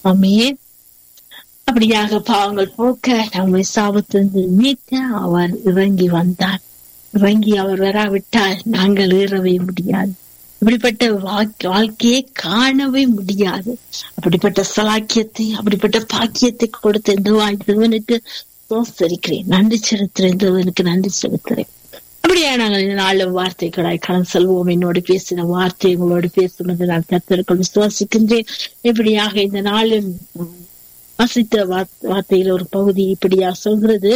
ஆமென் அப்படியாக பாவங்கள் போக்க நம்மை சாபத்திலிருந்து மீட்க அவர் இறங்கி வந்தார் இறங்கி அவர் வராவிட்டால் நாங்கள் ஏறவே முடியாது அப்படிப்பட்ட வாழ்க்கை- வாழ்க்கையை காணவே முடியாது அப்படிப்பட்ட சலாக்கியத்தை அப்படிப்பட்ட பாக்கியத்தை கொடுத்த இந்த தேவனுக்கு சோசரிக்கிறேன் நன்றி செலுத்துறேன் தேவனுக்கு நன்றி செலுத்துறேன் அப்படியே நாங்கள் இந்த நாலு வார்த்தைகளாய் கடந்து செல்வோம் என்னோடு பேசின வார்த்தை உங்களோடு பேசுவது நான் கத்தருக்குள் விசுவாசிக்கின்றேன் இப்படியாக இந்த நாளில் உம், வாசித்த வார்த்- வார்த்தையில ஒரு பகுதி இப்படியா சொல்கிறது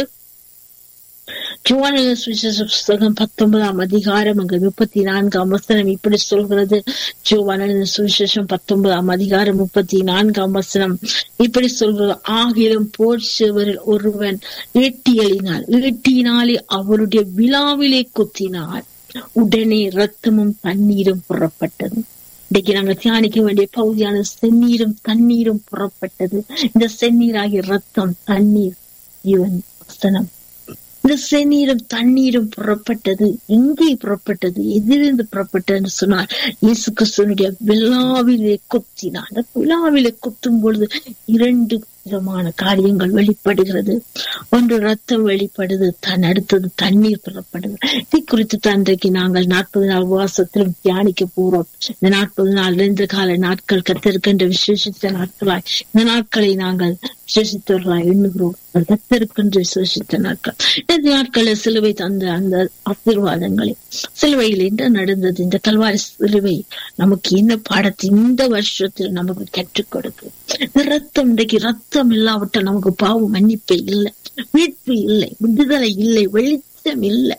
ஜோவானின் சுவிசேஷ புஸ்தகம் பத்தொன்பதாம் அதிகாரம் அங்கு முப்பத்தி நான்காம் வசனம் இப்படி சொல்கிறது ஜோவானின் சுவிசேஷம் பத்தொன்பதாம் அதிகாரம் முப்பத்தி நான்காம் வசனம் இப்படி சொல்கிறது ஆகிலும் போர் செவரில் ஒருவன் ஈட்டியலினால் ஈட்டியினாலே அவருடைய விழாவிலே குத்தினார் உடனே ரத்தமும் தண்ணீரும் புறப்பட்டது இன்னைக்கு நாங்க தியானிக்க வேண்டிய பகுதியான செந்நீரும் தண்ணீரும் புறப்பட்டது இந்த செந்நீராகிய ரத்தம் தண்ணீர் இவன் வசனம் இந்த செந்நீரும் தண்ணீரும் புறப்பட்டது எங்கே புறப்பட்டது எதிலிருந்து புறப்பட்டதுன்னு சொன்னார் இயேசு கிறிஸ்துவனுடைய விழாவிலே குத்தினார் அந்த விழாவிலே குத்தும் பொழுது இரண்டு விதமான காரியங்கள் வெளிப்படுகிறது ஒன்று ரத்தம் வெளிப்படுது தன் அடுத்தது தண்ணீர் புறப்படுது இதை குறித்து தான் இன்றைக்கு நாங்கள் நாற்பது நாள் உபவாசத்திலும் தியானிக்க போறோம் இந்த நாற்பது நாள் ரெண்டு கால நாட்கள் கத்திருக்கின்ற விசேஷித்த நாட்களாய் இந்த நாட்களை நாங்கள் விசேஷித்தவர்களாய் எண்ணுகிறோம் கத்திருக்கின்ற விசேஷித்த நாட்கள் இந்த நாட்களில் சிலுவை தந்த அந்த ஆசீர்வாதங்களை சிலுவையில் என்ன நடந்தது இந்த கல்வாரி சிலுவை நமக்கு என்ன பாடத்தை இந்த வருஷத்தில் நமக்கு கற்றுக் கொடுக்கும் இந்த ரத்தம் இன்றைக்கு ரத்தம் இல்லாவிட்டால் நமக்கு பாவம் மன்னிப்பு இல்லை மீட்பு இல்லை விடுதலை இல்லை வெளிச்சம் இல்லை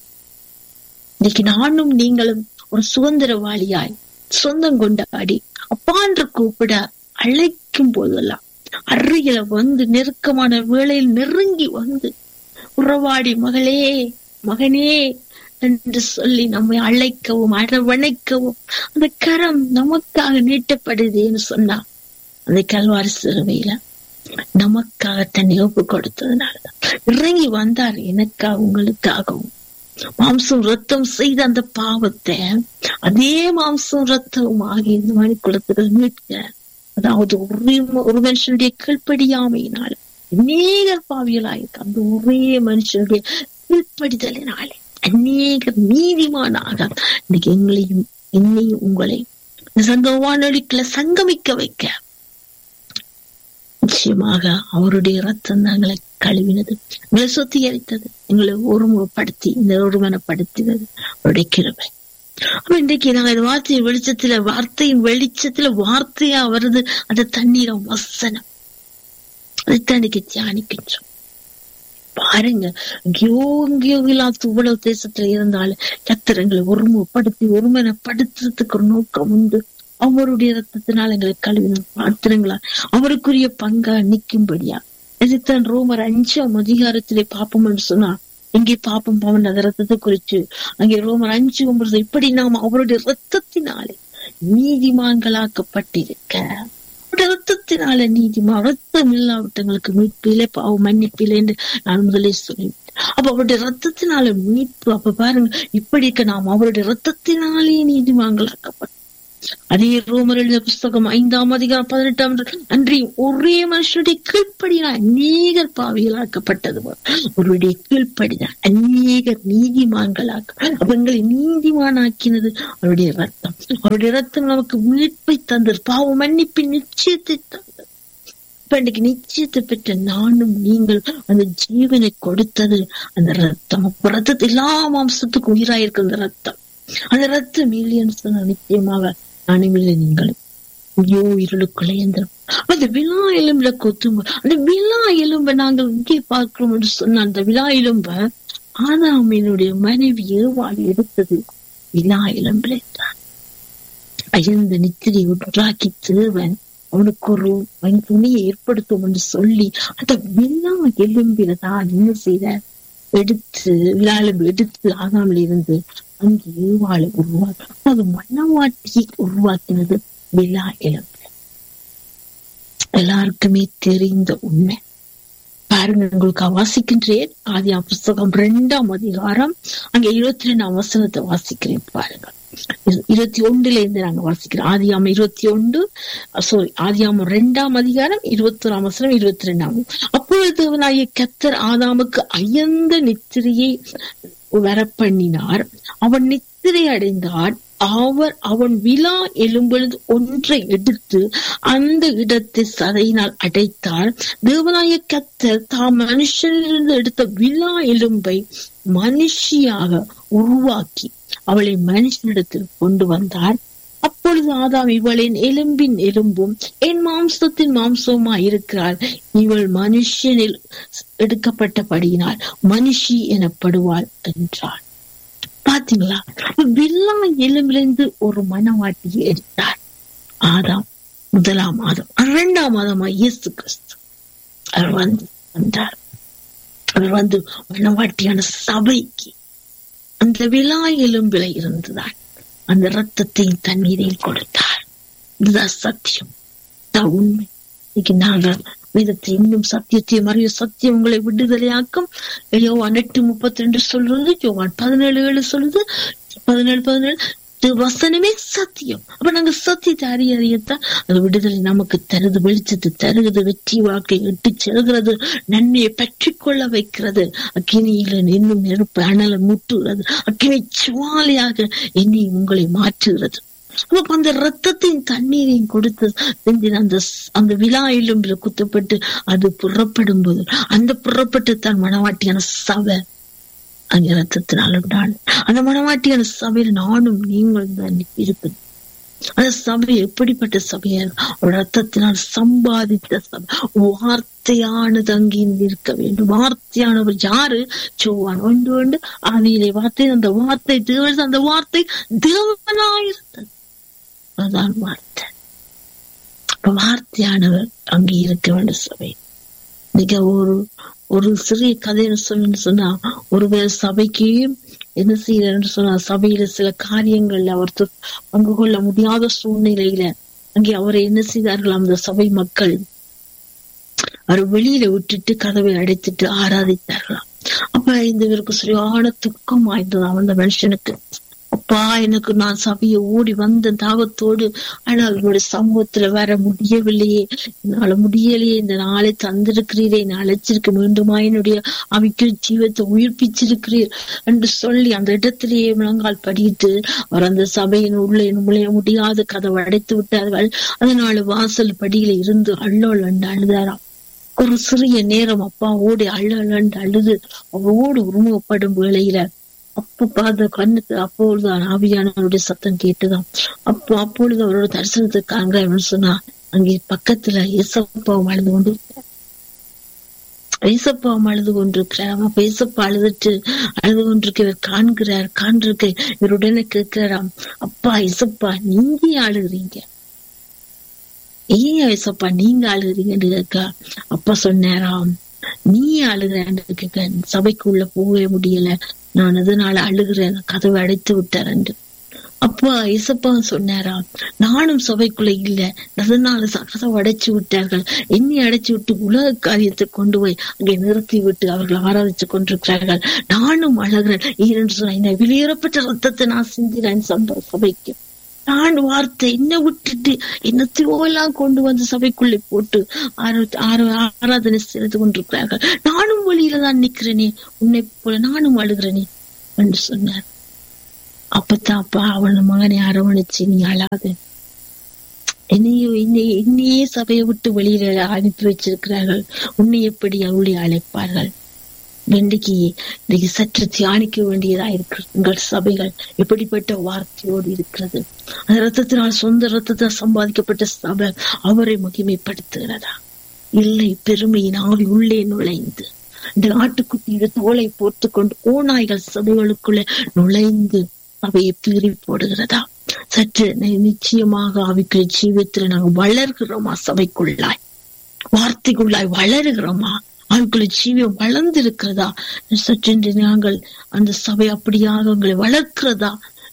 இன்னைக்கு நானும் நீங்களும் ஒரு சுதந்திரவாளியாய் சொந்தம் கொண்டாடி அப்பான்ற கூப்பிட அழைக்கும் போதெல்லாம் அருகில வந்து நெருக்கமான வேளையில் நெருங்கி வந்து உறவாடி மகளே மகனே என்று சொல்லி நம்மை அழைக்கவும் அரவணைக்கவும் அந்த கரம் நமக்காக நீட்டப்படுதுன்னு சொன்னா அந்த கல்வாரி சிறுவையில நமக்காக தன்னை ஒப்பு கொடுத்ததுனாலதான் இறங்கி வந்தார் எனக்காக உங்களுக்காகவும் மாம்சம் ரத்தம் செய்த அந்த பாவத்தை அதே மாம்சம் ரத்தம் ஆகிய இந்த மணி குளத்துகள் மீட்க அதாவது ஒரே ம- ஒரு மனுஷனுடைய கீழ்ப்படியாமையினால அநேகர் பாவியலாயிருக்கு அந்த ஒரே மனுஷனுடைய கீழ்ப்படிதலினாலே அநேகர் நீதிமானாக இன்னைக்கு எங்களையும் என்னையும் உங்களை இந்த சங்க வானொலிக்குள்ள சங்கமிக்க வைக்க நிச்சயமாக அவருடைய ரத்தம் எங்களை கழுவினது எங்களை சுத்திகரித்தது எங்களை ஒருமுகப்படுத்தி இந்த ஒருமனப்படுத்தினது அவருடைய கிருபை அப்ப இன்றைக்கு நாங்க இந்த வார்த்தையின் வெளிச்சத்துல வார்த்தையின் வெளிச்சத்துல வார்த்தையா வருது அந்த தண்ணீரம் வசனம் அதைத்தான் இன்னைக்கு தியானிக்கின்றோம் பாருங்க எங்கேயோ எங்கேயோ இல்லாத இவ்வளவு தேசத்துல இருந்தாலும் கத்திரங்களை ஒருமுகப்படுத்தி ஒருமனப்படுத்துறதுக்கு ஒரு நோக்கம் உண்டு அவருடைய ரத்தத்தினால் எங்களை கழுவின பாத்திரங்களா அவருக்குரிய பங்கா நிக்கும்படியா இதுதான் ரோமர் அஞ்சாம் அதிகாரத்திலே பாப்போம்னு சொன்னா இங்கே பாப்போம் பவன் அந்த ரத்தத்தை குறிச்சு அங்கே ரோமர் அஞ்சு ஒன்பது இப்படி நாம் அவருடைய ரத்தத்தினாலே நீதிமான்களாக்கப்பட்டிருக்க அவருடைய ரத்தத்தினால நீதிமா ரத்தம் இல்லாவிட்டங்களுக்கு மீட்பிலே பாவம் மன்னிப்பிலே என்று நான் முதலே சொல்லிவிட்டேன் அப்ப அவருடைய ரத்தத்தினால மீட்பு அப்ப பாருங்க இப்படி இருக்க நாம் அவருடைய ரத்தத்தினாலே நீதிமான்களாக்கப்பட்ட அதே ரோமர் எழுதிய புஸ்தகம் ஐந்தாம் அதிகாரம் பதினெட்டாம் அன்றி ஒரே மனுஷனுடைய கீழ்ப்படினால் அநேகர் பாவிகளாக்கப்பட்டது போல் அவருடைய கீழ்ப்படிதான் அநேகர் நீதிமான்களாக்க அவங்களை நீதிமானாக்கினது அவருடைய ரத்தம் அவருடைய ரத்தம் நமக்கு மீட்பை தந்தது பாவ மன்னிப்பின் நிச்சயத்தை தந்தது இப்ப இன்னைக்கு நிச்சயத்தை பெற்ற நானும் நீங்கள் அந்த ஜீவனை கொடுத்தது அந்த ரத்தம் அப்ப ரத்தத்தை எல்லா மாம்சத்துக்கும் உயிராயிருக்கு அந்த ரத்தம் அந்த ரத்தம் இல்லைன்னு சொன்ன நிச்சயமாக நானும் இல்லை நீங்களும் ஐயோ இருளுக்குள்ளே எந்திரம் அந்த விழா எலும்புல கொத்தும் அந்த விழா எலும்பை நாங்கள் இங்கே பார்க்கிறோம் என்று சொன்ன அந்த விழா எலும்ப ஆதாமினுடைய மனைவி ஏவாள் எடுத்தது விழா எலும்பிலே தான் அயர்ந்த நித்திரை உண்டாக்கி தேவன் அவனுக்கு ஒரு அவன் துணியை ஏற்படுத்தும் என்று சொல்லி அந்த விழா எலும்பில தான் என்ன செய்த எடுத்து விழாலும் எடுத்து ஆகாமல் இருந்து அங்கு ஏவாளை உருவாக்கி அது மனவாட்டியை உருவாக்கினது விழா எலும்பு எல்லாருக்குமே தெரிந்த உண்மை பாருங்க உங்களுக்கு வாசிக்கின்றேன் ஆதியா புஸ்தகம் இரண்டாம் அதிகாரம் அங்க இருபத்தி ரெண்டாம் வசனத்தை வாசிக்கிறேன் பாருங்க இருபத்தி ஒன்றுல இருந்து நாங்க வாசிக்கிறோம் ஆதியாம இருபத்தி ஒன்று சாரி ஆதியாம ரெண்டாம் அதிகாரம் இருபத்தி ஒராம் வசனம் இருபத்தி ரெண்டாம் அப்பொழுது நாய கத்தர் ஆதாமுக்கு அயந்த நித்திரையை வர பண்ணினார் அவன் நித்திரை அடைந்தான் அவர் அவன் விழா எலும்பொழுது ஒன்றை எடுத்து அந்த இடத்தை சதையினால் அடைத்தார் தேவனாய கத்தர் தாம் மனுஷனிலிருந்து எடுத்த விழா எலும்பை மனுஷியாக உருவாக்கி அவளை மனுஷனிடத்தில் கொண்டு வந்தார் அப்பொழுது ஆதாம் இவளின் எலும்பின் எலும்பும் என் மாம்சத்தின் மாம்சமா இருக்கிறாள் இவள் மனுஷனில் எடுக்கப்பட்டபடியினால் மனுஷி எனப்படுவாள் என்றார் பாத்தீங்களா வில்லா எலும்பிலிருந்து ஒரு மனவாட்டியை எடுத்தார் ஆதாம் முதலாம் மாதம் இரண்டாம் மாதமா இயேசு கிறிஸ்து அவர் வந்து வந்தார் அவர் வந்து மனவாட்டியான சபைக்கு அந்த விழா எலும்பில இருந்துதான் அந்த ரத்தத்தையும் தண்ணீரையும் கொடுத்தார் இதுதான் சத்தியம் தான் உண்மை இன்னைக்கு நாங்கள் வேதத்தை இன்னும் சத்தியத்தையும் அறிய சத்தியம் உங்களை விடுதலையாக்கும் யோவான் எட்டு முப்பத்தி ரெண்டு சொல்றது யோவான் பதினேழு ஏழு சொல்லுது பதினேழு பதினேழு வசனமே சத்தியம் அப்ப நாங்க சத்தியத்தை அறிய அறியத்தான் அது விடுதலை நமக்கு தருது வெளிச்சத்தை தருகிறது வெற்றி வாழ்க்கை எட்டு செல்கிறது நன்மையை பற்றி கொள்ள வைக்கிறது அக்கினியில இன்னும் நெருப்பு அனலை முட்டுகிறது அக்கினி சுவாலியாக எண்ணி உங்களை மாற்றுகிறது அப்ப அந்த ரத்தத்தின் தண்ணீரையும் கொடுத்து அந்த அந்த விழா எலும்பில் குத்தப்பட்டு அது புறப்படும் போது அந்த புறப்பட்டு தான் மனவாட்டியான சபை அங்கே ரத்தத்தினால் உண்டான் அந்த மனவாட்டியான சபையில் நானும் நீங்கள் தான் இருப்பது அந்த சபை எப்படிப்பட்ட சபையா ரத்தத்தினால் சம்பாதித்த சபை வார்த்தையானது அங்கே இருக்க வேண்டும் வார்த்தையானவர் யாரு சோவான் ஒன்று ஒன்று ஆவியிலே வார்த்தை அந்த வார்த்தை தேவன் அந்த வார்த்தை தேவனாயிருந்தது அதுதான் வார்த்தை வார்த்தையானவர் அங்கே இருக்க வேண்டும் சபை மிக ஒரு ஒரு சிறிய கதைன்னு சொல்லு சொன்னா ஒருவேளை சபைக்கு என்ன செய்யறன்னு சொன்னா சபையில சில காரியங்கள்ல அவர் பங்கு கொள்ள முடியாத சூழ்நிலையில அங்கே அவரை என்ன செய்தார்கள் அந்த சபை மக்கள் அவர் வெளியில விட்டுட்டு கதவை அடைத்துட்டு ஆராதித்தார்களாம் அப்ப இந்த இவருக்கு சரியான துக்கம் ஆயிருந்தது அந்த மனுஷனுக்கு அப்பா எனக்கு நான் சபையை ஓடி வந்த தாகத்தோடு ஆனால் உங்களுடைய சமூகத்துல வர முடியவில்லையே என்னால முடியலையே இந்த நாளை தந்திருக்கிறீரே நான் அழைச்சிருக்க வேண்டுமா என்னுடைய அவைக்கு ஜீவத்தை உயிர்ப்பிச்சிருக்கிறீர் என்று சொல்லி அந்த இடத்திலேயே முழங்கால் படித்து அவர் அந்த சபையின் உள்ளே நுழைய முடியாத கதவை அடைத்து விட்டார்கள் அதனால வாசல் படியில இருந்து அள்ளோல் அண்டு அழுதாராம் ஒரு சிறிய நேரம் அப்பா ஓடி அள்ளலண்டு அழுது அவரோடு உருவப்படும் வேளையில அப்ப பார்த்த கண்ணுக்கு அப்பொழுதுதான் ஆவியானவருடைய சத்தம் கேட்டுதான் அப்போ அப்பொழுது அவரோட தரிசனத்துக்கு காண்கிறார் சொன்னா அங்கே பக்கத்துல ஏசப்பாவும் அழுது கொண்டு ஏசப்பாவும் அழுது கொண்டிருக்கிறார் அப்ப ஏசப்பா அழுதுட்டு அழுது கொண்டிருக்க இவர் காண்கிறார் காண்றிருக்க இவருடனே கேட்கிறாராம் அப்பா ஏசப்பா நீங்க அழுகுறீங்க ஏன் ஏசப்பா நீங்க அழுகுறீங்கன்னு கேட்க அப்பா சொன்னாராம் நீ அழுகிறேன்னு கேட்க சபைக்குள்ள போகவே முடியல நான் அதனால அழுகிறேன் கதவை அடைத்து விட்டார் என்று அப்பா இசப்பா சொன்னாரா நானும் சபைக்குள்ள இல்ல அதனால கதவை அடைச்சு விட்டார்கள் என்னை அடைச்சு விட்டு உலக காரியத்தை கொண்டு போய் அங்கே நிறுத்தி விட்டு அவர்கள் ஆராதிச்சு கொண்டிருக்கிறார்கள் நானும் அழகிறேன் ஏனென்று சொன்ன என்னை வெளியேறப்பட்ட ரத்தத்தை நான் சிந்தினேன் சம்ப சபைக்கு நான் வார்த்தை என்ன விட்டுட்டு என்னத்தையோ எல்லாம் கொண்டு வந்து சபைக்குள்ளே போட்டு ஆராதனை செய்து கொண்டிருக்கிறார்கள் நானும் வழியில தான் நிக்கிறேனே உன்னை போல நானும் அழுகிறேனே என்று சொன்னார் அப்பதான் அப்பா அவள் மகனை அரவணைச்சு நீ அழாது என்னையோ என்னை என்னையே சபையை விட்டு வெளியில அனுப்பி வச்சிருக்கிறார்கள் உன்னை எப்படி அவளை அழைப்பார்கள் இன்றைக்கு இன்றைக்கு சற்று தியானிக்க வேண்டியதா இருக்கு உங்கள் சபைகள் எப்படிப்பட்ட வார்த்தையோடு இருக்கிறது அந்த ரத்தத்தினால் சொந்த ரத்தத்தால் சம்பாதிக்கப்பட்ட சபை அவரை மகிமைப்படுத்துகிறதா இல்லை பெருமையின் ஆவி உள்ளே நுழைந்து இந்த ஆட்டுக்குட்டியோட தோலை போர்த்து கொண்டு ஓநாய்கள் சபைகளுக்குள்ள நுழைந்து அவையை பீறி போடுகிறதா சற்று நிச்சயமாக அவைக்கு ஜீவியத்துல நாங்கள் வளர்கிறோமா சபைக்குள்ளாய் வார்த்தைக்குள்ளாய் வளருகிறோமா அவர்களுடைய ஜீவியம் வளர்ந்து இருக்கிறதா சற்றென்று நாங்கள் அந்த சபை அப்படியாக உங்களை வளர்க்கிறதா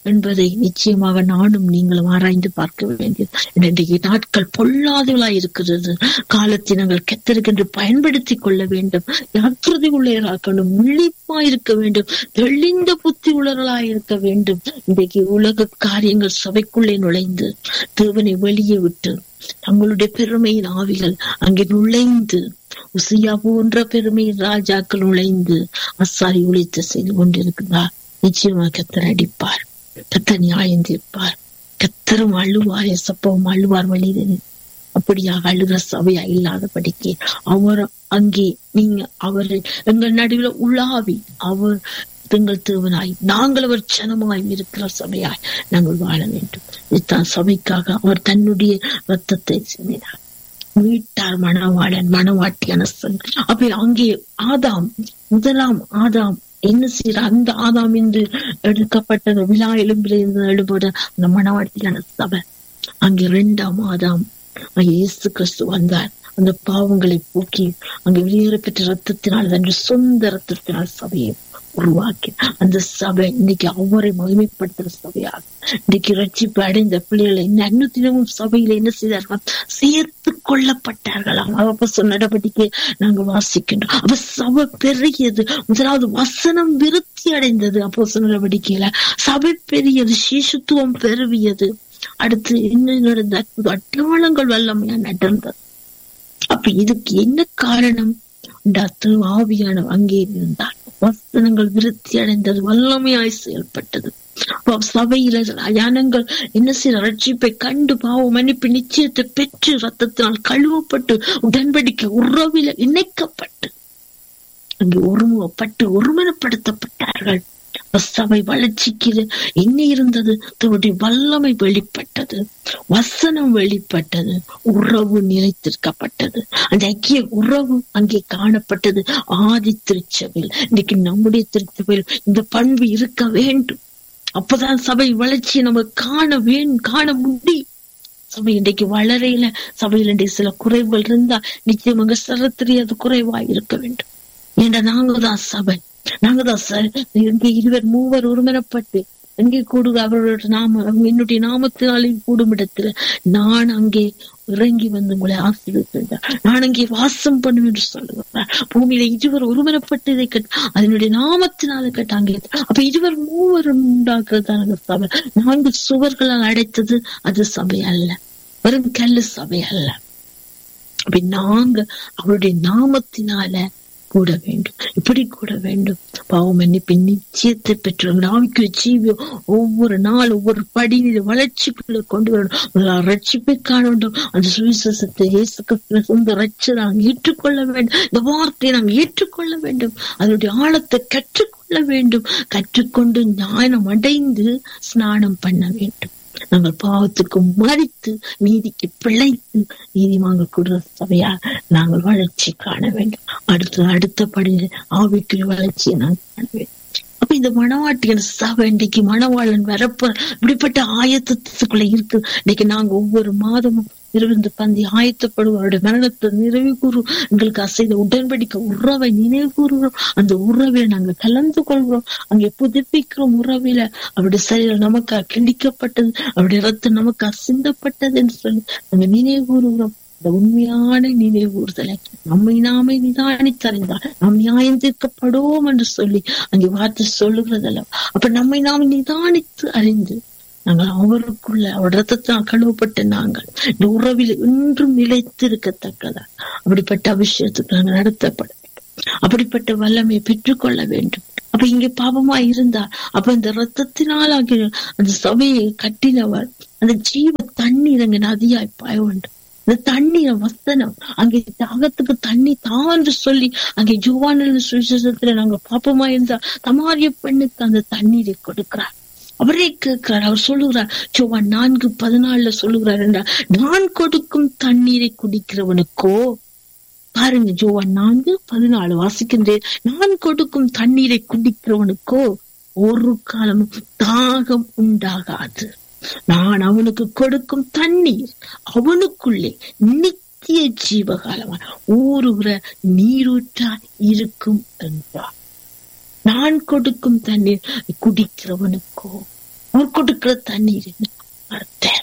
என்பதை நிச்சயமாக நானும் நீங்களும் ஆராய்ந்து பார்க்க வேண்டியது இன்றைக்கு நாட்கள் பொல்லாதவளாய் இருக்கிறது காலத்தை நாங்கள் கத்தருக்கென்று பயன்படுத்திக் கொள்ள வேண்டும் ஜாக்கிரதை உள்ளவர்களாக்கணும் விழிப்பாய் இருக்க வேண்டும் தெளிந்த புத்தி உள்ளவர்களாய் இருக்க வேண்டும் இன்றைக்கு உலக காரியங்கள் சபைக்குள்ளே நுழைந்து தேவனை வெளியே விட்டு தங்களுடைய பெருமையின் ஆவிகள் அங்கே நுழைந்து உசியா போன்ற பெருமையின் ராஜாக்கள் நுழைந்து அசாரி ஒழித்து செய்து கொண்டிருக்கிறார் நிச்சயமாக கத்தர் அடிப்பார் கத்தர் நியாயம் தீர்ப்பார் கத்தரும் அழுவார் எசப்பவும் அழுவார் வழியில் அப்படியாக அழுகிற சபையா இல்லாதபடிக்கு அவர் அங்கே நீங்க அவர் எங்கள் நடுவில் உள்ளாவி அவர் எங்கள் தேவனாய் நாங்கள் அவர் ஜனமாய் இருக்கிற சபையாய் நாங்கள் வாழ வேண்டும் இதுதான் சபைக்காக அவர் தன்னுடைய ரத்தத்தை சிந்தினார் மீட்டார் மணவாளன் மணவாட்டியான அப்ப அங்கே ஆதாம் முதலாம் ஆதாம் என்ன செய்யற அந்த ஆதாம் என்று எடுக்கப்பட்ட விழா எலும்பிலிருந்து எழுபட அந்த மணவாட்டியான சபை அங்கே இரண்டாம் ஆதாம் அங்கே இயேசு கிறிஸ்து வந்தார் அந்த பாவங்களை போக்கி அங்கே வெளியேறப்பெற்ற ரத்தத்தினால் தன் சொந்த ரத்தத்தினால் சபையை உருவாக்கி அந்த சபை இன்னைக்கு அவரை மகிமைப்படுத்துற சபையாக இன்னைக்கு ரட்சிப்பு அடைந்த பிள்ளைகளை அன்னத்தினமும் சபையில என்ன செய்தார்கள் சேர்த்து கொள்ளப்பட்டார்களாம் அப்ப சொன்ன நடவடிக்கை நாங்க வாசிக்கின்றோம் அப்ப சபை பெருகியது முதலாவது வசனம் விருத்தி அடைந்தது அப்போ சொன்ன நடவடிக்கையில சபை பெரியது சிசுத்துவம் பெருவியது அடுத்து என்ன நடந்த அற்புத அட்டவாளங்கள் வல்லமையா நடந்தது அப்ப இதுக்கு என்ன காரணம் ஆவியான அங்கே இருந்தார் வசனங்கள் விருத்தி அடைந்தது வல்லமையாய் செயல்பட்டது சபையில ஜனங்கள் என்ன செய்ய ரட்சிப்பை கண்டு பாவ மன்னிப்பு நிச்சயத்தை பெற்று ரத்தத்தினால் கழுவப்பட்டு உடன்படிக்கை உறவில இணைக்கப்பட்டு அங்கே ஒருமுகப்பட்டு ஒருமனப்படுத்தப்பட்டார்கள் சபை வளர்ச்சிக்கு என்ன இருந்தது தன்னுடைய வல்லமை வெளிப்பட்டது வசனம் வெளிப்பட்டது உறவு நிலைத்திருக்கப்பட்டது அந்த ஐக்கிய உறவு அங்கே காணப்பட்டது ஆதி திருச்சபையில் இன்னைக்கு நம்முடைய திருச்சபையில் இந்த பண்பு இருக்க வேண்டும் அப்பதான் சபை வளர்ச்சியை நம்ம காண வேண்டும் காண முடியும் சபை இன்றைக்கு வளரையில சபையில் இன்றைக்கு சில குறைவுகள் இருந்தா நிச்சயமாக சரத்திரி அது குறைவா இருக்க வேண்டும் என்ற நாங்க தான் சபை நாங்க தான் சார் இங்கே இருவர் மூவர் ஒருமனப்பட்டு எங்கே கூடுக அவர்களோட நாம என்னுடைய நாமத்தினாலே கூடும் இடத்துல நான் அங்கே இறங்கி வந்து உங்களை ஆசீர்வதித்தார் நான் அங்கே வாசம் பண்ணும் என்று சொல்லுகிறார் பூமியில இருவர் ஒருமனப்பட்டு இதை கட் அதனுடைய நாமத்தினால கட்டாங்க அப்ப இருவர் மூவர் உண்டாக்குறதான சபை நான்கு சுவர்களால் அடைத்தது அது சபை அல்ல வெறும் கல்லு சபை அல்ல அப்ப நாங்க அவருடைய நாமத்தினால கூட வேண்டும் இப்படி கூட வேண்டும் பாவம் மன்னிப்பு நிச்சயத்தை பெற்றவங்க ஆவிக்குரிய ஜீவியம் ஒவ்வொரு நாள் ஒவ்வொரு படியில வளர்ச்சிக்குள்ள கொண்டு வரணும் ரட்சிப்பை காண வேண்டும் அந்த சுவிசேஷத்தை இயேசுக்கு சொந்த ரட்சி நாங்கள் ஏற்றுக்கொள்ள வேண்டும் இந்த வார்த்தையை நாங்கள் ஏற்றுக்கொள்ள வேண்டும் அதனுடைய ஆழத்தை கற்றுக்கொள்ள வேண்டும் கற்றுக்கொண்டு ஞானம் அடைந்து ஸ்நானம் பண்ண வேண்டும் நாங்கள் பாவத்துக்கு மறித்து நீதிக்கு பிழைத்து நீதிமாங்க கொடுற சபையா நாங்கள் வளர்ச்சி காண வேண்டும் அடுத்த அடுத்த படியில் ஆவிக்குரிய வளர்ச்சியை நாங்கள் காண வேண்டும் அப்ப இந்த மணவாட்டிகள் சபை இன்னைக்கு மணவாளன் வரப்ப இப்படிப்பட்ட ஆயத்தத்துக்குள்ள இருக்கு இன்னைக்கு நாங்க ஒவ்வொரு மாதமும் இருந்து பந்தி ஆயத்தப்படுவோம் அவருடைய மரணத்தை நிறைவு கூறும் எங்களுக்கு அசைத உடன்படிக்கை உறவை நினைவு கூறுகிறோம் அந்த உறவில நாங்க கலந்து கொள்கிறோம் அங்கே புதுப்பிக்கிறோம் உறவில அவருடைய சரீரம் நமக்கு கிண்டிக்கப்பட்டது அவருடைய ரத்தம் நமக்கு சிந்தப்பட்டது என்று சொல்லி நாங்க நினைவு கூறுகிறோம் இந்த உண்மையான நினைவூறுதலை நம்மை நாமே நிதானித்தறிந்தால் நாம் நியாயம் தீர்க்கப்படுவோம் என்று சொல்லி அங்கே வார்த்தை சொல்லுகிறதல்ல அப்ப நம்மை நாம் நிதானித்து அறிந்து நாங்கள் அவருக்குள்ள அவர் ரத்தத்தால் கழுவப்பட்ட நாங்கள் இந்த உறவில் இன்றும் நிலைத்திருக்கத்தக்கதா அப்படிப்பட்ட அபிஷேகத்துக்கு நாங்கள் நடத்தப்பட வேண்டும் அப்படிப்பட்ட வல்லமையை பெற்றுக்கொள்ள வேண்டும் அப்ப இங்க பாவமா இருந்தா அப்ப இந்த ரத்தத்தினால் ஆகிய அந்த சபையை கட்டினவர் அந்த ஜீவ தண்ணீர் அங்க நதியாய் பாய வேண்டும் இந்த தண்ணீர் வசனம் அங்கே தாகத்துக்கு தண்ணி தான்னு சொல்லி அங்கே ஜுவானில் சுவிசேஷத்துல நாங்க பாப்பமா இருந்தா தமாரிய பெண்ணுக்கு அந்த தண்ணீரை கொடுக்கிறார் அவரே கேட்கிறார் அவர் சொல்லுகிறார் ஜோவா நான்கு பதினாலுல சொல்லுகிறார் என்றால் நான் கொடுக்கும் தண்ணீரை குடிக்கிறவனுக்கோ பாருங்க ஜோவா நான்கு பதினாலு வாசிக்கின்றேன் நான் கொடுக்கும் தண்ணீரை குடிக்கிறவனுக்கோ ஒரு காலமும் தாகம் உண்டாகாது நான் அவனுக்கு கொடுக்கும் தண்ணீர் அவனுக்குள்ளே நித்திய ஜீவகாலமா ஊறுகிற நீரூற்றா இருக்கும் என்றார் நான் கொடுக்கும் தண்ணீர் குடிக்கிறவனுக்கோ அவர் கொடுக்கிற தண்ணீர் வார்த்தை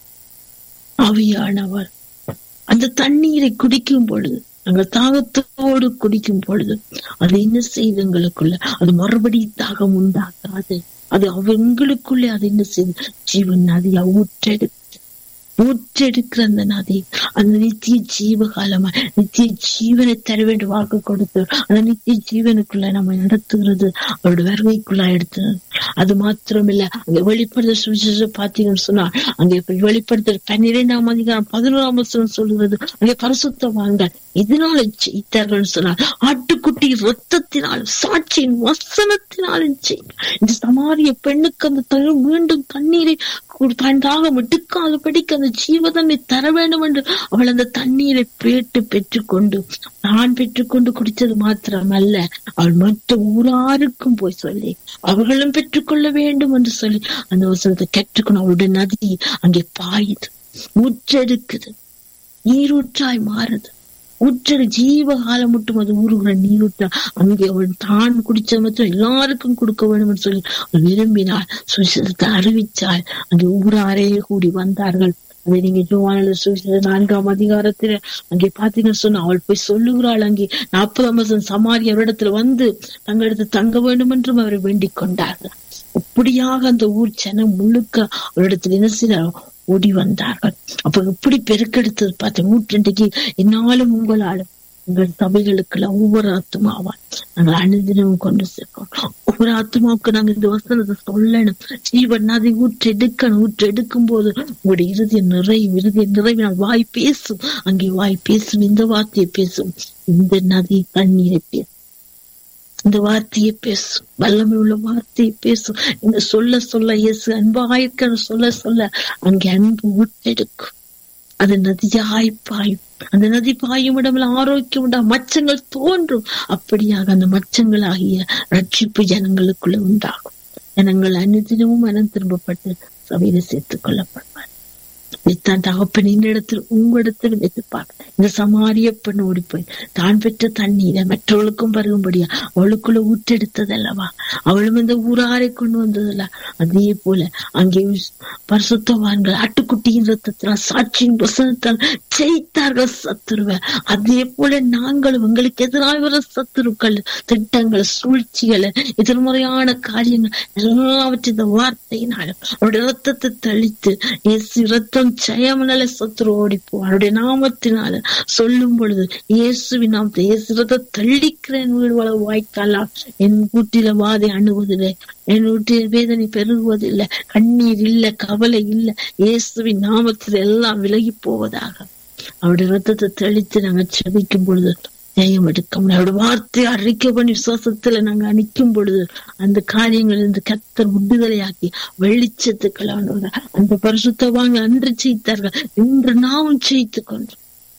ஆவியானவர் அந்த தண்ணீரை குடிக்கும் பொழுது நாங்கள் தாகத்தோடு குடிக்கும் பொழுது அது என்ன செய்து எங்களுக்குள்ள அது மறுபடி தாகம் உண்டாக்காது அது அவங்களுக்குள்ளே அது என்ன செய்து ஜீவன் நதியா ஊற்றெடுத்து ஊற்றெடுக்கிற அந்த நதி அந்த நித்திய ஜீவகாலமா நித்திய ஜீவனை தர வேண்டும் வாக்கு கொடுத்து அந்த நித்திய ஜீவனுக்குள்ள நம்ம நடத்துகிறது அவருடைய வருகைக்குள்ள எடுத்து அது மாத்திரமில்ல அங்க வெளிப்படுத்த சுவிசேஷம் பாத்தீங்கன்னு சொன்னா அங்கே வெளிப்படுத்த பன்னிரெண்டாம் அதிகாரம் பதினோராம் வசனம் சொல்லுகிறது அங்கே பரிசுத்தவான்கள் இதனால ஜெயித்தார்கள் சொன்னார் ஆட்டுக்குட்டி ரத்தத்தினாலும் சாட்சியின் வசனத்தினாலும் ஜெயித்தார் இந்த சமாரிய பெண்ணுக்கு அந்த தரு மீண்டும் கண்ணீரை பயன்தாக எடுக்காதபடிக்கு அந்த ஜீவதனை தர வேண்டும் என்று அவள் அந்த தண்ணீரை பேட்டு பெற்றுக்கொண்டு நான் பெற்றுக்கொண்டு குடித்தது மாத்திரமல்ல அவள் மற்ற ஊராருக்கும் போய் சொல்லி அவர்களும் பெற்றுக்கொள்ள வேண்டும் என்று சொல்லி அந்த வசனத்தை கற்றுக்கணும் அவளுடைய நதி அங்கே பாயுது ஊற்றெடுக்குது நீரூற்றாய் மாறுது ஊற்ற ஜீவ காலம் மட்டும் அது ஊறுகிற நீரூற்றா அங்கே அவள் தான் குடிச்ச மட்டும் எல்லாருக்கும் கொடுக்க வேண்டும் என்று சொல்லி அவள் விரும்பினாள் சுவிசேஷத்தை அறிவிச்சாள் அங்கே ஊராரே கூடி வந்தார்கள் அதை நீங்க ஜோவான சுவிசேஷ நான்காம் அதிகாரத்துல அங்கே பாத்தீங்கன்னு சொன்னா அவள் போய் சொல்லுகிறாள் அங்கே நாற்பதாம் வருஷம் சமாரி அவரிடத்துல வந்து தங்களிடத்து தங்க வேண்டும் என்றும் அவரை வேண்டிக் கொண்டார்கள் அப்படியாக அந்த ஊர் ஜனம் முழுக்க அவரிடத்துல என்ன செய்தார் ஓடி வந்தார்கள் அப்ப எப்படி பெருக்கெடுத்தது பார்த்து நூற்றண்டைக்கு என்னாலும் உங்களாலும் உங்கள் சபைகளுக்குள்ள ஒவ்வொரு ஆத்மாவா நாங்கள் அனுதினமும் கொண்டு சேர்க்கணும் ஒவ்வொரு ஆத்மாவுக்கு நாங்க இந்த வசனத்தை சொல்லணும் ஜீவன் நதி ஊற்று எடுக்கணும் ஊற்று எடுக்கும் போது உங்களுடைய இறுதிய நிறைவு இறுதிய நிறைவினால் வாய் பேசும் அங்கே வாய் பேசும் இந்த வார்த்தையை பேசும் இந்த நதி தண்ணீரை பேசும் இந்த வார்த்தையை பேசும் வல்லமை உள்ள வார்த்தையை பேசும் இந்த சொல்ல சொல்ல இயேசு அன்பாயிருக்க சொல்ல சொல்ல அங்கே அன்பு ஊட்டெடுக்கும் அது நதியாய் பாயும் அந்த நதி பாயும் இடமில் ஆரோக்கியம் உண்டா மச்சங்கள் தோன்றும் அப்படியாக அந்த மச்சங்களாகிய ரட்சிப்பு ஜனங்களுக்குள்ள உண்டாகும் ஜனங்கள் அனுதினமும் மனம் திரும்பப்பட்டு சபையில சேர்த்துக் கொள்ளப்படுவார் இதைத்தான் தகப்பனின் இடத்தில் உங்களிடத்தில் எதிர்ப்பார் இந்த சமாரிய பெண் ஓடி போய் தான் பெற்ற தண்ணீரை மற்றவளுக்கும் பருகும்படியா அவளுக்குள்ள ஊற்றெடுத்ததல்லவா அவளும் இந்த ஊராரை கொண்டு வந்ததல்ல அதே போல அங்கே பரிசுத்தவான்கள் ஆட்டுக்குட்டியின் ரத்தத்தினால் சாட்சியின் வசனத்தால் ஜெயித்தார்கள் சத்துருவ அதே போல நாங்களும் எங்களுக்கு எதிராக வர சத்துருக்கள் திட்டங்கள் சூழ்ச்சிகள் எதிர்மறையான காரியங்கள் எல்லாவற்றையும் இந்த வார்த்தையினாலும் அவருடைய ரத்தத்தை தெளித்து இயேசு ரத்தம் ஜெயமனல சத்துரு ஓடிப்போ அவருடைய நாமத்தினால சொல்லும் பொழுது இயேசுவின் நாமத்தை இயேசு ரத்தம் தள்ளிக்கிறேன் வீடு வள வாய்க்காலாம் என் கூட்டில வாதை அணுவதில்லை என் வீட்டில் வேதனை பெருகுவதில்லை கண்ணீர் இல்ல கவலை இல்ல இயேசுவின் நாமத்தில் எல்லாம் விலகி போவதாக அவருடைய ரத்தத்தை தெளித்து நாங்க செபிக்கும் பொழுது ஜெயம் எடுக்க முடியும் அவருடைய வார்த்தையை அறிக்கை பண்ணி விசுவாசத்துல நாங்க அணிக்கும் பொழுது அந்த காரியங்கள் இந்த கத்தர் விடுதலையாக்கி வெளிச்சத்துக்கள் அந்த பரிசுத்தவாங்க அன்று செய்தார்கள் இன்று நாமும் செய்து கொண்டோம்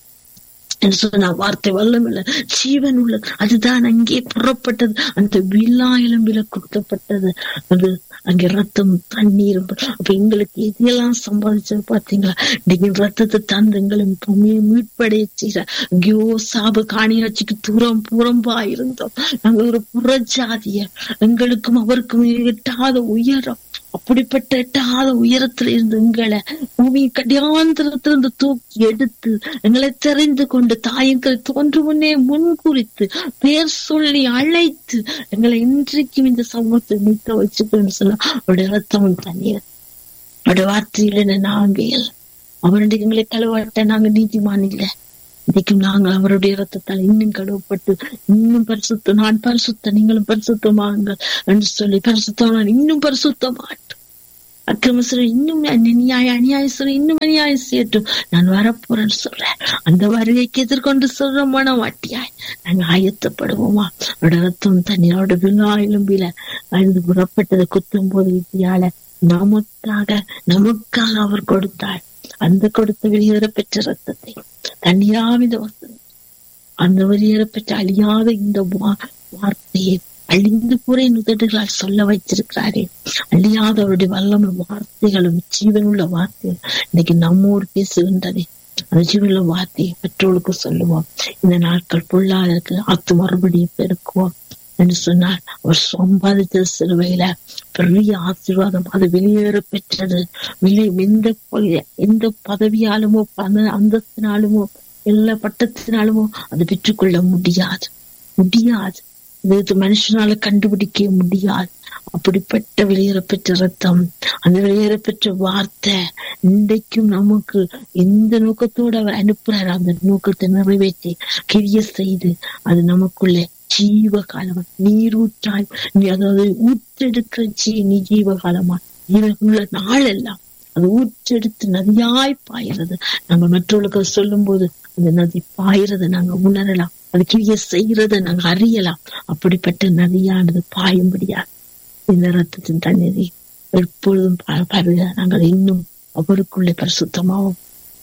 என்று சொன்ன வார்த்தை வல்லமில்ல ஜீவன் உள்ளது அதுதான் அங்கே புறப்பட்டது அந்த விழா எலும்பில கொடுக்கப்பட்டது அது அங்கே ரத்தம் தண்ணீர் அப்ப எங்களுக்கு எதையெல்லாம் சம்பாதிச்சது பாத்தீங்களா நீங்க ரத்தத்தை தந்து எங்களை பூமியை மீட்படைய செய்யற ஐயோ சாப காணியாட்சிக்கு தூரம் புறம்பா இருந்தோம் நாங்க ஒரு புறஜாதிய எங்களுக்கும் அவருக்கும் எட்டாத உயரம் அப்படிப்பட்ட எட்டாத உயரத்துல இருந்து எங்களை பூமி கடியாந்திரத்திலிருந்து தூக்கி எடுத்து எங்களை தெரிந்து கொண்டு தாயங்கள் தோன்று முன்னே முன்குறித்து பேர் சொல்லி அழைத்து எங்களை இன்றைக்கும் இந்த சமூகத்தை நிற்க வச்சுக்கணும்னு சொன்னா அவருடைய ரத்தம் தண்ணீர் அவருடைய வார்த்தையில நாங்க அவருடைய எங்களை கழுவாட்ட நாங்க நீதிமான் இல்லை இன்னைக்கும் நாங்கள் அவருடைய ரத்தத்தால் இன்னும் கழுவப்பட்டு இன்னும் பரிசுத்த நான் பரிசுத்த நீங்களும் பரிசுத்தமாகுங்கள் என்று சொல்லி பரிசுத்தம் இன்னும் பரிசுத்தமாட்டும் அக்கிரமசுரம் இன்னும் நியாய அநியாயசுரம் இன்னும் அநியாயம் செய்யட்டும் நான் வரப்போறேன்னு சொல்றேன் அந்த வருகைக்கு எதிர்கொண்டு சொல்ற மனவாட்டியாய் நாங்க ஆயத்தப்படுவோமா அவரோட ரத்தம் தண்ணீரோட விழாயிலும் விழ அழுது புறப்பட்டதை குத்தும் போது வித்தியால நமக்காக நமக்காக அவர் கொடுத்தார் அந்த கொடுத்த வெளியேற பெற்ற ரத்தத்தை தண்ணீராவித வசனம் அந்த வெளியேற பெற்ற அழியாத இந்த வார்த்தையை அழிந்து கூற நுதடுகளால் சொல்ல வைத்திருக்கிறாரே அழியாத அவருடைய வல்லமை வார்த்தைகளும் ஜீவனுள்ள வார்த்தைகள் இன்னைக்கு நம்மோடு பேசுகின்றதே அந்த ஜீவனுள்ள வார்த்தையை பெற்றோருக்கு சொல்லுவோம் இந்த நாட்கள் பொருளாதாருக்கு அத்து மறுபடியும் பெருக்குவோம் என்று சொன்னார் அவர் சம்பாதித்த சிலுவையில பெரிய ஆசீர்வாதம் அது வெளியேற பெற்றது வெளியே எந்த பொ- எந்த பதவியாலுமோ பண அந்தஸ்தினாலுமோ எல்லா பட்டத்தினாலுமோ அது பெற்றுக்கொள்ள முடியாது முடியாது இது மனுஷனால கண்டுபிடிக்க முடியாது அப்படிப்பட்ட வெளியேறப்பெற்ற ரத்தம் அந்த வெளியேறப்பெற்ற வார்த்தை இன்றைக்கும் நமக்கு எந்த நோக்கத்தோடு அவர் அனுப்புறாரு அந்த நோக்கத்தை நிறைவேற்றி கிரிய செய்து அது நமக்குள்ள ஜீவ காலமா நீரூற்றாய் நீ அதாவது ஊற்றெடுக்கிற ஜீ நீ ஜீவ காலமா உள்ள நாள் எல்லாம் அது ஊற்றெடுத்து நதியாய் பாயிறது நம்ம மற்றவர்களுக்கு சொல்லும் போது அந்த நதி பாயிறதை நாங்க உணரலாம் அது கிரிய செய்யறதை நாங்க அறியலாம் அப்படிப்பட்ட நதியானது பாயும்படியா இந்த ரத்தத்தின் தண்ணீரை எப்பொழுதும் ப- பருக நாங்கள் இன்னும் அவருக்குள்ளே பரிசுத்தமாவோம்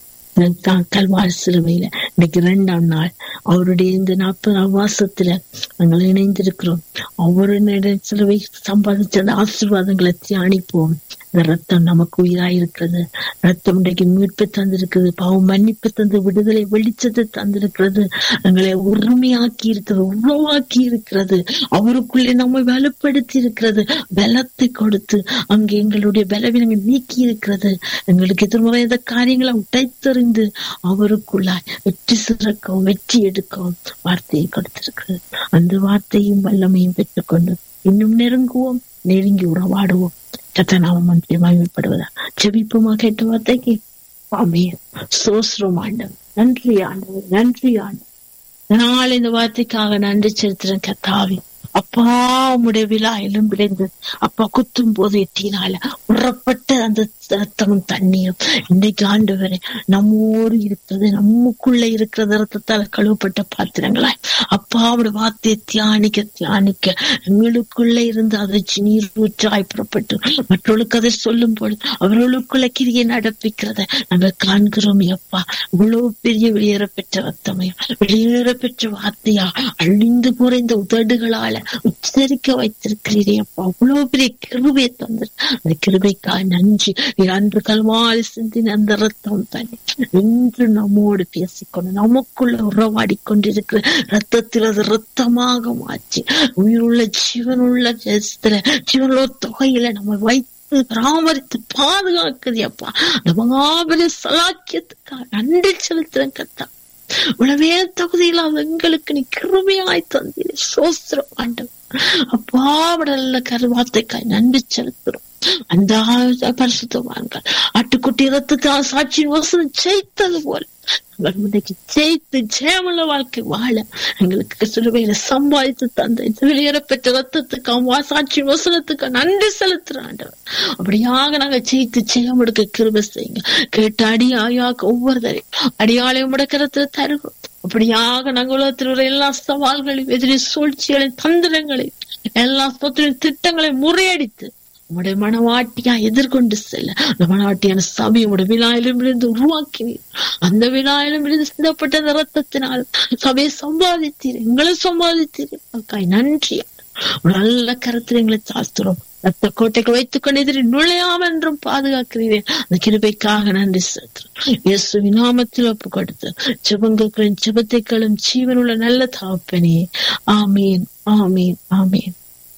தான் கல்வார் சிலுவையில இன்னைக்கு இரண்டாம் நாள் அவருடைய இந்த நாற்பது வாசத்துல நாங்கள் இணைந்திருக்கிறோம் அவருடைய சிலுவை சம்பாதிச்ச அந்த ஆசீர்வாதங்களை தியானிப்போம் இந்த ரத்தம் நமக்கு உயிராயிருக்கிறது ரத்தம் இன்றைக்கு மீட்பு தந்திருக்கிறது பாவம் மன்னிப்பு தந்து விடுதலை வெளிச்சத்தை தந்திருக்கிறது எங்களை உரிமையாக்கி இருக்கிறது உருவாக்கி இருக்கிறது அவருக்குள்ளே நம்மை வலுப்படுத்தி இருக்கிறது பலத்தை கொடுத்து அங்கே எங்களுடைய பலவீனங்கள் நீக்கி இருக்கிறது எங்களுக்கு எதிர்மறை இந்த காரியங்களை உடைத்தறிந்து அவருக்குள்ளாய் வெற்றி சிறக்கவும் வெற்றி எடுக்கவும் வார்த்தையை கொடுத்திருக்கிறது அந்த வார்த்தையும் வல்லமையும் பெற்றுக்கொண்டு இன்னும் நெருங்குவோம் நெருங்கி உறவாடுவோம் கத்தனாவும் மன்றி மகிழ்ப்படுவதா ஜெபிப்புமா கேட்ட வார்த்தைக்கு ஆமே சோஸ்ரம் ஆண்டவர் நன்றி ஆண்டவர் நன்றி ஆண்டவர் நாள் இந்த வார்த்தைக்காக நன்றி செலுத்துறேன் கத்தாவி அப்பா உம்முடைய விழா எலும் விளைந்து அப்பா குத்தும் போது எட்டினால உறப்பட்ட அந்த ரத்தமும் தண்ணீரும் இன்னைக்கு ஆண்டு வரை நம்மோடு இருக்கிறது நமக்குள்ள இருக்கிற ரத்தத்தால் கழுவப்பட்ட பாத்திரங்களாய் அப்பா அவருடைய வார்த்தையை தியானிக்க தியானிக்க எங்களுக்குள்ள இருந்து அதை நீர் ஊற்றாய் புறப்பட்டு மற்றவர்களுக்கு அதை சொல்லும் பொழுது அவர்களுக்குள்ள கிரியை நடப்பிக்கிறத நாங்கள் காண்கிறோம் அப்பா இவ்வளவு பெரிய வெளியேற பெற்ற ரத்தமையும் வெளியேற பெற்ற வார்த்தையா அழிந்து போற இந்த உதடுகளால உச்சரிக்க வைத்திருக்கிறீரே அப்பா அவ்வளவு பெரிய கிருபையை தந்து அந்த கிருபைக்காய் நன்றி நீர் அன்று கல்வாரி சிந்தின அந்த ரத்தம் தண்ணி என்று நம்மோடு பேசிக்கொண்டு நமக்குள்ள உறவாடி கொண்டிருக்கிற ரத்தத்தில் அது ரத்தமாக மாற்றி உயிருள்ள ஜீவனுள்ள தேசத்துல ஜீவனுள்ள தொகையில நம்ம வைத்து பராமரித்து பாதுகாக்குது அப்பா அந்த மகாபலி சலாக்கியத்துக்காக நன்றி செலுத்துறேன் கத்தா உணவே தகுதியில் அது எங்களுக்கு நீ கிருமையாய் தந்தீர் சோஸ்திரம் ஆண்டவர் அப்பா நல்ல கருவாத்தைக்காய் நன்றி செலுத்துறோம் அந்த பரிசுத்தவான்கள் ஆட்டுக்குட்டி ரத்தத்தால் சாட்சியின் வசனம் ஜெயித்தது போல நாங்கள் முன்னைக்கு ஜெயித்து ஜெயமுள்ள வாழ்க்கை வாழ எங்களுக்கு சிறுவையில சம்பாதித்து தந்த இந்த வெளியேறப்பெற்ற ரத்தத்துக்கு சாட்சி வசனத்துக்கு நன்றி செலுத்துறோம் ஆண்டவர் அப்படியாக நாங்க ஜெயித்து ஜெயம் எடுக்க கிருப செய்யுங்க கேட்ட அடி ஆயாக ஒவ்வொருத்தரையும் அடியாளையும் முடக்கிறத தருகிறோம் அப்படியாக நாங்கள் உலகத்தில் உள்ள எல்லா சவால்களையும் எதிரி சூழ்ச்சிகளையும் தந்திரங்களையும் எல்லா சொத்தின் திட்டங்களை முறியடித்து உங்களுடைய மனவாட்டியா எதிர்கொண்டு செல்ல அந்த மனவாட்டியான சபை உங்களுடைய விழாயிலும் இருந்து உருவாக்கினீர் அந்த விழாயிலும் இருந்து சிந்தப்பட்ட அந்த ரத்தத்தினால் சபையை சம்பாதித்தீர் எங்களை சம்பாதித்தீர் அதுக்காய் நன்றி நல்ல கருத்தில் எங்களை சாஸ்திரம் ரத்த கோட்டைக்கு வைத்துக் கொண்டு எதிரி நுழையாம என்றும் பாதுகாக்கிறீர்கள் அந்த கிருபைக்காக நன்றி செலுத்துறோம் இயேசு நாமத்தில் ஒப்பு கொடுத்து ஜபங்களுக்கும் ஜபத்தைக்களும் ஜீவனுள்ள நல்ல தாப்பனே ஆமீன் ஆமீன் ஆமீன்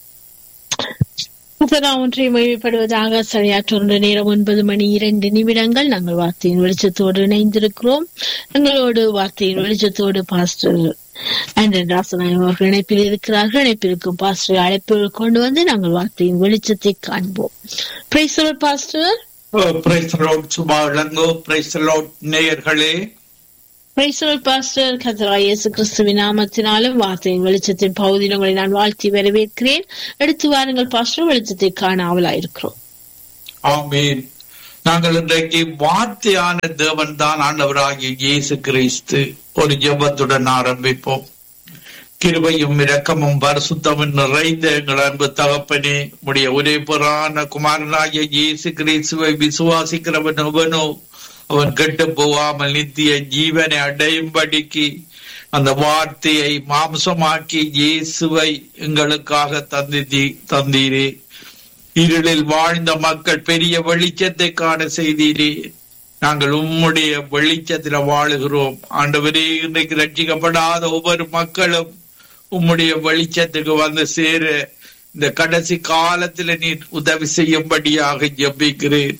ஒன்றை மொழிப்படுவதாக சரியாற்றொன்று நேரம் ஒன்பது மணி இரண்டு நிமிடங்கள் நாங்கள் வார்த்தையின் வெளிச்சத்தோடு இணைந்திருக்கிறோம் எங்களோடு வார்த்தையின் வெளிச்சத்தோடு பாஸ்டர் ஆண்டன் ராசநாயகம் அவர்கள் இணைப்பில் இருக்கிறார்கள் இணைப்பிற்கும் பாஸ்டர் அழைப்பு கொண்டு வந்து நாங்கள் வார்த்தையின் வெளிச்சத்தை காண்போம் பிரைசலர் பாஸ்டர் சும்மா இளங்கோ பிரைசலோட் நேயர்களே பிரைசலர் பாஸ்டர் கத்தரா இயேசு கிறிஸ்துவின் நாமத்தினாலும் வார்த்தையின் வெளிச்சத்தின் பகுதியில் உங்களை நான் வாழ்த்தி வரவேற்கிறேன் எடுத்து வாருங்கள் பாஸ்டர் வெளிச்சத்தை காண ஆவலாயிருக்கிறோம் ஆமீன் நாங்கள் இன்றைக்கு வார்த்தையான தேவன் தான் ஆண்டவராகிய இயேசு கிறிஸ்து ஒரு ஜெபத்துடன் ஆரம்பிப்போம் கிருபையும் இரக்கமும் பரிசுத்தமும் நிறைந்த எங்கள் அன்பு தகப்பனே உடைய ஒரே புறான குமாரனாகிய இயேசு கிறிஸ்துவை விசுவாசிக்கிறவன் அவனோ அவன் கெட்டு போகாமல் நித்திய ஜீவனை அடையும்படிக்கு அந்த வார்த்தையை மாம்சமாக்கி இயேசுவை எங்களுக்காக தந்தி தந்தீரே இருளில் வாழ்ந்த மக்கள் பெரிய வெளிச்சத்தை காண செய்தீரே நாங்கள் உம்முடைய வெளிச்சத்தில் வாழுகிறோம் ஆண்டவரே இன்றைக்கு ரட்சிக்கப்படாத ஒவ்வொரு மக்களும் உம்முடைய வெளிச்சத்துக்கு வந்து சேர இந்த கடைசி காலத்துல நீர் உதவி செய்யும்படியாக ஜெபிக்கிறேன்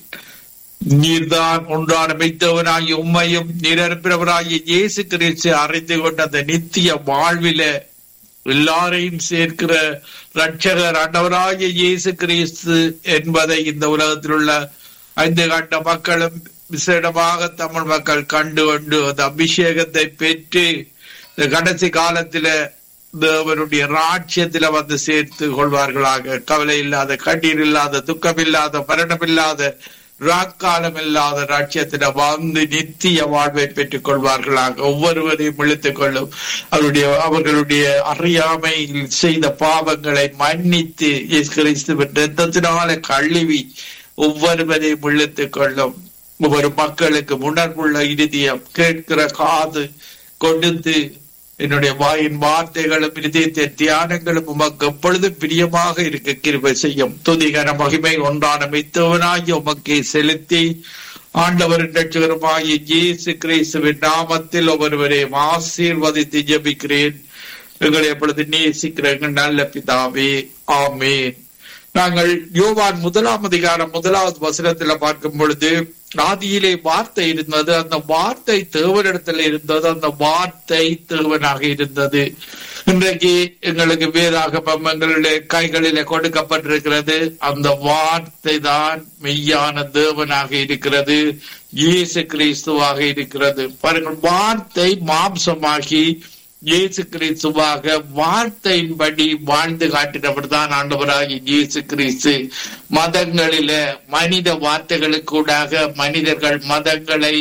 நீர்தான் ஒன்றான மெய்த்தவனாகிய உம்மையும் நிரப்பிரவராகிய இயேசு கிறிஸ்து அறிந்து கொண்ட அந்த நித்திய வாழ்வில எல்லாரையும் சேர்க்கிற ரட்சகர் ஆண்டவராகிய இயேசு கிறிஸ்து என்பதை இந்த உலகத்தில் உள்ள ஐந்து கண்ட மக்களும் விசேடமாக தமிழ் மக்கள் கண்டு கொண்டு அந்த அபிஷேகத்தை பெற்று இந்த கடைசி காலத்தில தேவனுடைய ராட்சியத்தில வந்து சேர்த்து கொள்வார்களாக கவலை இல்லாத கண்ணீர் இல்லாத துக்கம் இல்லாத மரணம் இல்லாத ராக்காலம் இல்லாத ராட்சியத்தில வந்து நித்திய வாழ்வை பெற்றுக் கொள்வார்களாக ஒவ்வொருவரையும் இழுத்துக் கொள்ளும் அவருடைய அவர்களுடைய அறியாமையில் செய்த பாவங்களை மன்னித்து இயேசு கிறிஸ்துவின் ரத்தத்தினால கழுவி ஒவ்வொருவரையும் இழுத்துக் கொள்ளும் ஒவ்வொரு மக்களுக்கு உணர்வுள்ள இருதயம் கேட்கிற காது கொடுத்து என்னுடைய வாயின் வார்த்தைகளும் இருதயத்தை தியானங்களும் உமக்கு எப்பொழுதும் பிரியமாக இருக்க கிருபை செய்யும் துதிகர மகிமை ஒன்றான மித்தவனாகி உமக்கே செலுத்தி ஆண்டவரின் ரட்சகருமாகிய இயேசு கிறிஸ்துவின் நாமத்தில் ஒவ்வொருவரையும் ஆசீர்வதித்து ஜெபிக்கிறேன் எங்களை எப்பொழுது நேசிக்கிற எங்கள் நல்ல பிதாவே ஆமேன் நாங்கள் யோவான் முதலாம் அதிகாரம் முதலாவது வசனத்துல பார்க்கும் பொழுது ஆதியிலே வார்த்தை இருந்தது அந்த வார்த்தை தேவனிடத்துல இருந்தது அந்த வார்த்தை தேவனாக இருந்தது இன்றைக்கு எங்களுக்கு வேதாகமம் எங்களுடைய கைகளிலே கொடுக்கப்பட்டிருக்கிறது அந்த வார்த்தை தான் மெய்யான தேவனாக இருக்கிறது இயேசு கிறிஸ்துவாக இருக்கிறது பாருங்கள் வார்த்தை மாம்சமாகி இயேசு கிறிஸ்துவாக வார்த்தையின்படி வாழ்ந்து காட்டினவர் தான் ஆண்டவராகி இயேசு கிறிஸ்து மதங்களில மனித வார்த்தைகளுக்கூடாக மனிதர்கள் மதங்களை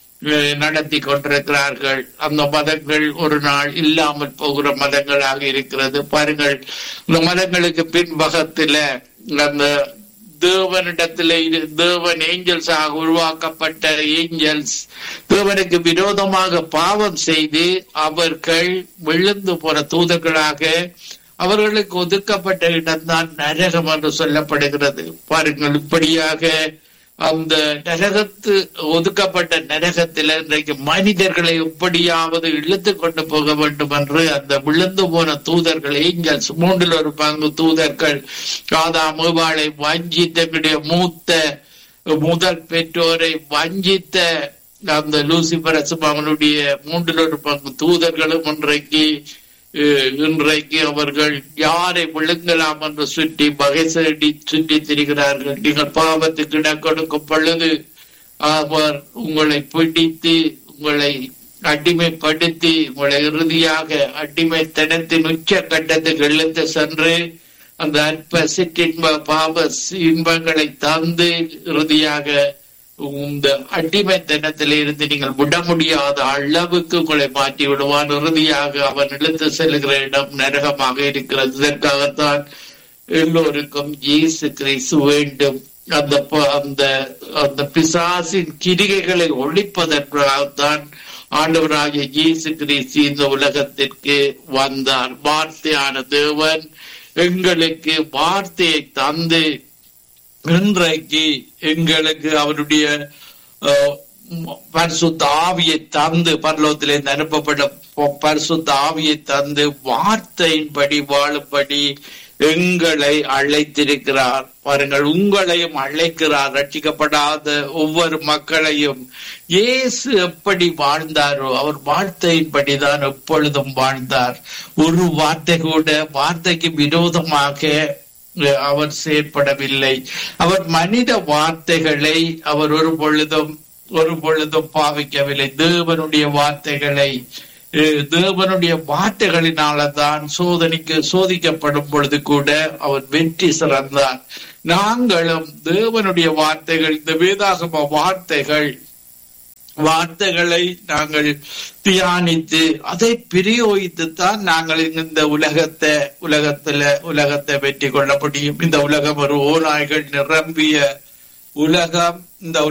நடத்தி கொண்டிருக்கிறார்கள் அந்த மதங்கள் ஒரு நாள் இல்லாமல் போகிற மதங்களாக இருக்கிறது பாருங்கள் இந்த மதங்களுக்கு பின்பகத்துல அந்த தேவனிடத்திலே தேவன் ஏஞ்சல்ஸாக உருவாக்கப்பட்ட ஏஞ்சல்ஸ் தேவனுக்கு விரோதமாக பாவம் செய்து அவர்கள் விழுந்து போற தூதர்களாக அவர்களுக்கு ஒதுக்கப்பட்ட இடம்தான் நரகம் என்று சொல்லப்படுகிறது பாருங்கள் இப்படியாக அந்த நரகத்து ஒதுக்கப்பட்ட நரகத்தில் இன்றைக்கு மனிதர்களை எப்படியாவது இழுத்து கொண்டு போக வேண்டும் என்று அந்த விழுந்து போன தூதர்கள் ஏஞ்சல்ஸ் மூன்றில் ஒரு பங்கு தூதர்கள் காதா மூவாளை வஞ்சித்தனுடைய மூத்த முதல் பெற்றோரை வஞ்சித்த அந்த லூசிபரசும் அவனுடைய மூன்றில் ஒரு பங்கு தூதர்களும் இன்றைக்கு இன்றைக்கு அவர்கள் யாரை விழுங்கலாம் என்று சுற்றி வகை தேடி சுற்றி திரிகிறார்கள் நீங்கள் பாவத்துக்கு இடம் கொடுக்கும் பொழுது அவர் உங்களை பிடித்து உங்களை அடிமைப்படுத்தி உங்களை இறுதியாக அடிமைத்தனத்தின் உச்ச கட்டத்துக்கு இழுத்து சென்று அந்த அற்ப சிற்றின்ப பாவ இன்பங்களை தந்து இறுதியாக இந்த அடிமைத்தனத்தில இருந்து நீங்கள் விட முடியாத அளவுக்கு உங்களை மாற்றி விடுவான் இறுதியாக அவன் இழுத்து செல்கிற இடம் நரகமாக இருக்கிறது இதற்காகத்தான் எல்லோருக்கும் இயேசு கிறிஸ்து வேண்டும் அந்த அந்த அந்த பிசாசின் கிரிகைகளை ஒழிப்பதற்காகத்தான் ஆண்டவராகிய இயேசு கிறிஸ்து இந்த உலகத்திற்கு வந்தார் வார்த்தையான தேவன் எங்களுக்கு வார்த்தையை தந்து இன்றைக்கு எங்களுக்கு அவருடைய பரிசுத்த ஆவியை தந்து பரலோகத்திலிருந்து அனுப்பப்பட்ட பரிசுத்த ஆவியை தந்து வார்த்தையின்படி வாழும்படி எங்களை அழைத்திருக்கிறார் பாருங்கள் உங்களையும் அழைக்கிறார் ரட்சிக்கப்படாத ஒவ்வொரு மக்களையும் இயேசு எப்படி வாழ்ந்தாரோ அவர் வார்த்தையின்படிதான் எப்பொழுதும் வாழ்ந்தார் ஒரு வார்த்தை கூட வார்த்தைக்கு விரோதமாக அவர் செயற்படவில்லை அவர் மனித வார்த்தைகளை அவர் ஒரு பொழுதும் ஒரு பொழுதும் பாவிக்கவில்லை தேவனுடைய வார்த்தைகளை தேவனுடைய வார்த்தைகளினால தான் சோதனைக்கு சோதிக்கப்படும் பொழுது கூட அவர் வெற்றி சிறந்தார் நாங்களும் தேவனுடைய வார்த்தைகள் இந்த வேதாகம வார்த்தைகள் வார்த்தைகளை நாங்கள் தியானித்து அதை பிரயோகித்து தான் நாங்கள் இந்த உலகத்தை உலகத்துல உலகத்தை வெற்றி கொள்ள முடியும் இந்த உலகம் ஒரு ஓநாய்கள் நிரம்பிய உலகம் இந்த